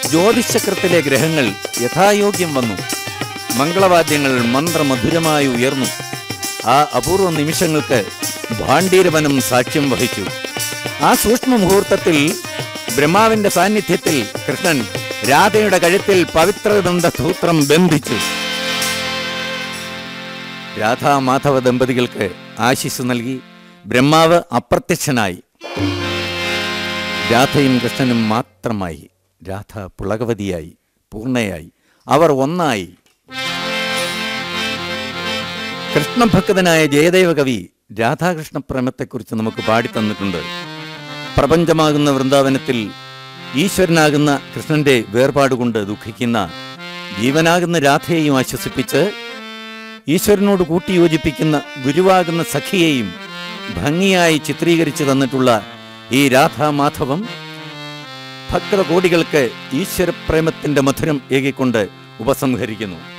ജ്യോതിശക്രത്തിലെ ഗ്രഹങ്ങൾ യഥായോഗ്യം വന്നു മംഗളവാദ്യങ്ങൾ മന്ത്രമധുരമായി ഉയർന്നു ആ അപൂർവ നിമിഷങ്ങൾക്ക് ഭാണ്ഡീരവനം സാക്ഷ്യം വഹിച്ചു ആ സൂക്ഷ്മ മുഹൂർത്തത്തിൽ ബ്രഹ്മാവിന്റെ സാന്നിധ്യത്തിൽ കൃഷ്ണൻ രാധയുടെ കഴുത്തിൽ പവിത്രബന്ധ സൂത്രം ബന്ധിച്ചു രാധാമാധവ ദമ്പതികൾക്ക് ആശിസ് നൽകി ബ്രഹ്മാവ് അപ്രത്യക്ഷനായി രാധയും കൃഷ്ണനും മാത്രമായി രാധ പുളകവതിയായി പൂർണ്ണയായി അവർ ഒന്നായി കൃഷ്ണഭക്തനായ ജയദേവ കവി രാധാകൃഷ്ണ പ്രേമത്തെക്കുറിച്ച് നമുക്ക് പാടിത്തന്നിട്ടുണ്ട് പ്രപഞ്ചമാകുന്ന വൃന്ദാവനത്തിൽ ഈശ്വരനാകുന്ന കൃഷ്ണന്റെ വേർപാടുകൊണ്ട് ദുഃഖിക്കുന്ന ജീവനാകുന്ന രാധയെയും ആശ്വസിപ്പിച്ച് ഈശ്വരനോട് കൂട്ടിയോജിപ്പിക്കുന്ന ഗുരുവാകുന്ന സഖിയെയും ഭംഗിയായി ചിത്രീകരിച്ചു തന്നിട്ടുള്ള ഈ രാധാമാധവം ഭക്തകോടികൾക്ക് ഈശ്വരപ്രേമത്തിന്റെ മധുരം ഏകിക്കൊണ്ട് ഉപസംഹരിക്കുന്നു